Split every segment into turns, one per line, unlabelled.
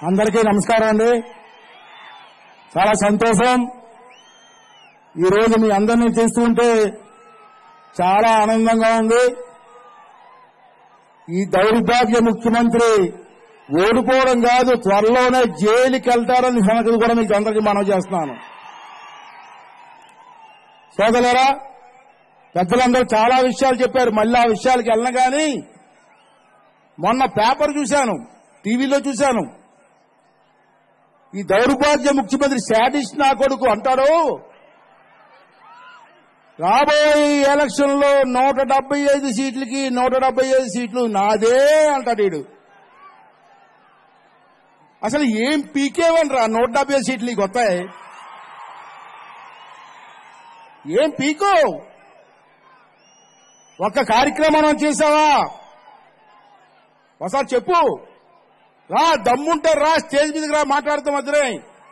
అందరికీ నమస్కారం అండి చాలా సంతోషం ఈరోజు మీ అందరినీ చూస్తుంటే చాలా ఆనందంగా ఉంది ఈ దౌర్భాగ్య ముఖ్యమంత్రి ఓడిపోవడం కాదు త్వరలోనే జైలుకి వెళ్తారని సంగతి కూడా మీకు అందరికీ మనవి చేస్తున్నాను సోదరులారా పెద్దలందరూ చాలా విషయాలు చెప్పారు మళ్ళీ ఆ విషయాలకు వెళ్ళను కానీ మొన్న పేపర్ చూశాను టీవీలో చూశాను ఈ దౌర్భాగ్య ముఖ్యమంత్రి శాడిస్ట్ నా కొడుకు అంటాడు రాబోయే ఎలక్షన్ లో నూట డెబ్బై ఐదు సీట్లకి నూట డెబ్బై ఐదు సీట్లు నాదే అంటాడు వీడు అసలు ఏం పీకేవనరా నూట డెబ్బై ఐదు సీట్లు నీకు వస్తాయి ఏం పీకో ఒక్క కార్యక్రమం చేసావా ఒకసారి చెప్పు రా దమ్ముంటే రా స్టేజ్ మీదకి రా మాట్లాడుతాం మధ్యనే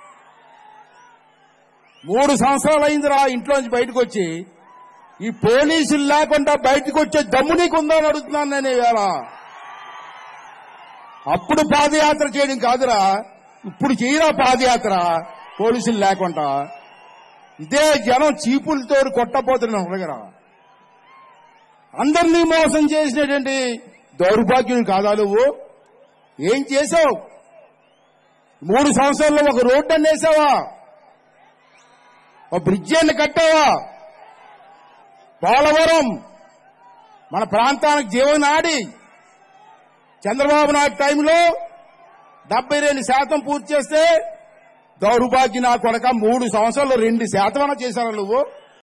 మూడు సంవత్సరాలు అయింది రా ఇంట్లోంచి బయటకు వచ్చి ఈ పోలీసులు లేకుండా బయటకు వచ్చే దమ్ము నీకు ఉందా అని అడుగుతున్నాను నేను ఇవాళ అప్పుడు పాదయాత్ర చేయడం కాదురా ఇప్పుడు చేయరా పాదయాత్ర పోలీసులు లేకుండా ఇదే జనం చీపులతో కొట్టపోతున్నాం దగ్గర అందరినీ మోసం చేసినటువంటి దౌర్భాగ్యం కాదా నువ్వు ఏం చేసావు మూడు సంవత్సరాల్లో ఒక రోడ్డు అని వేసావా ఒక బ్రిడ్జి అని కట్టావా పోలవరం మన ప్రాంతానికి జీవనాడి చంద్రబాబు నాయుడు టైంలో డెబ్బై రెండు శాతం పూర్తి చేస్తే దౌర్భాగ్య నా కొడక మూడు సంవత్సరాలు రెండు శాతం అన్న చేశారా నువ్వు